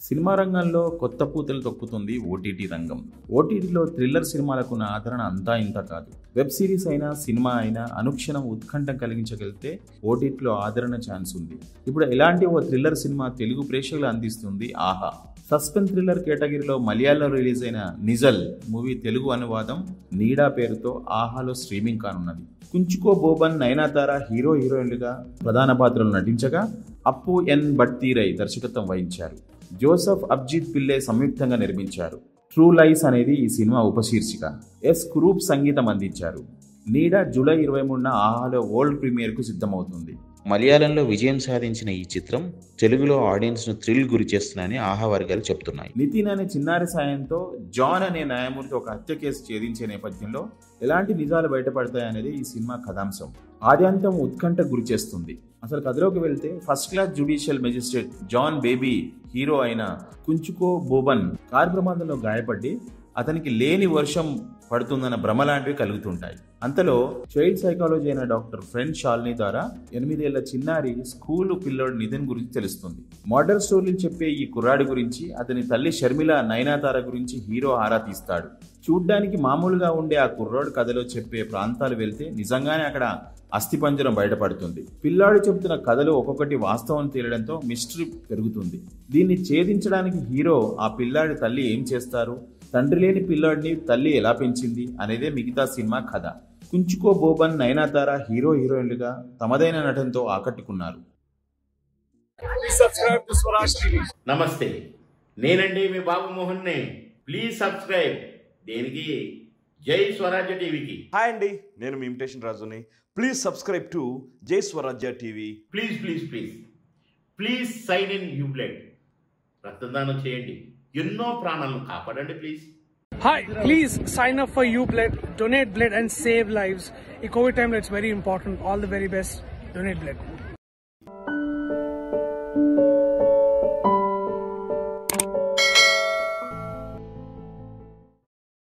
Cinema రంగంలో కొత్త పూతలు తొక్కుతుంది ఓటీటీ రంగం ఓటీటీలో థ్రిల్లర్ సినిమాలకు ఉన్న ఆదరణ అంతా ఇంత కాదు వెబ్ సిరీస్ అయినా సినిమా అయినా అనుక్షణం ఉత్కంఠం కలిగించగలిగితే ఓటీటీలో ఆదరణ ఛాన్స్ ఉంది ఇప్పుడు ఎలాంటి ఓ థ్రిల్లర్ సినిమా తెలుగు ప్రేక్షకులు అందిస్తుంది ఆహా సస్పెన్స్ థ్రిల్లర్ కేటగిరీలో మలయాళంలో రిలీజ్ అయిన నిజల్ మూవీ తెలుగు అనువాదం నీడా పేరుతో ఆహాలో స్ట్రీమింగ్ కానున్నది కుంచుకో బోబన్ నయనాతార హీరో హీరోయిన్లుగా ప్రధాన పాత్రలు నటించగా అప్పు ఎన్ భట్తీరై దర్శకత్వం వహించారు జోసఫ్ అబ్జిత్ పిల్లే సంయుక్తంగా నిర్మించారు ట్రూ లైస్ అనేది ఈ సినిమా ఉపశీర్షిక ఎస్ కురూప్ సంగీతం అందించారు నీడ జూలై ఇరవై మూడున ఆహాలో వరల్డ్ ప్రీమియర్కు సిద్ధమవుతుంది మలయాళంలో విజయం సాధించిన ఈ చిత్రం తెలుగులో ఆడియన్స్ను థ్రిల్ గురి చేస్తుందని ఆహా వర్గాలు చెప్తున్నాయి నితిన్ అనే చిన్నారి సాయంతో జాన్ అనే న్యాయమూర్తి ఒక హత్య కేసు ఛేదించే నేపథ్యంలో ఎలాంటి నిజాలు బయటపడతాయనేది ఈ సినిమా కథాంశం ఆద్యంతం ఉత్కంఠ గురి చేస్తుంది అసలు కథలోకి వెళ్తే first class judicial magistrate John Baby hero అయిన కుంచుకో బోబన్ కారు ప్రమాదంలో గాయపడి అతనికి లేని వర్షం పడుతుందన్న భ్రమ లాంటివి కలుగుతుంటాయి అంతలో చైల్డ్ సైకాలజీ అయిన డాక్టర్ ఫ్రెండ్ షాల్నీ ద్వారా ఎనిమిదేళ్ల చిన్నారి స్కూల్ పిల్లోడు నితిన్ గురించి తెలుస్తుంది మోడల్ స్టోరీలు చెప్పే ఈ కుర్రాడి గురించి అతని తల్లి షర్మిల నయనాతార గురించి హీరో ఆరా తీస్తాడు చూడ్డానికి మామూలుగా ఉండే ఆ కుర్రాడు కథలో చెప్పే ప్రాంతాలు వెళ్తే నిజంగానే అక్కడ అస్థిపంజరం బయటపడుతుంది పిల్లాడు చెబుతున్న కథలు ఒక్కొక్కటి వాస్తవం తేలడంతో మిస్టరీ పెరుగుతుంది దీన్ని ఛేదించడానికి హీరో ఆ పిల్లాడి తల్లి ఏం చేస్తారు తండ్రి లేని పిల్లాడిని తల్లి ఎలా పెంచింది అనేదే మిగతా సినిమా కథ కుంచుకో బోబన్ నయనాతార హీరో హీరోయిన్లుగా తమదైన నటనతో ఆకట్టుకున్నారు Please subscribe to Swaraj TV. నమస్తే నేనండి మీ బాబు మోహన్ని ప్లీజ్ సబ్స్క్రైబ్ దేనికి జై స్వరాజ్య టీవీకి హాయ్ అండి నేను మీ ఇమిటేషన్ రాజుని please subscribe to Jai Swarajya TV please please please please sign in యూబ్లెట్ రక్తదానం చేయండి ఎన్నో ప్రాణాలను కాపాడండి please Hi, please sign up for UBlood, donate blood and save lives. In COVID time, it's very important. All the very best. Donate blood.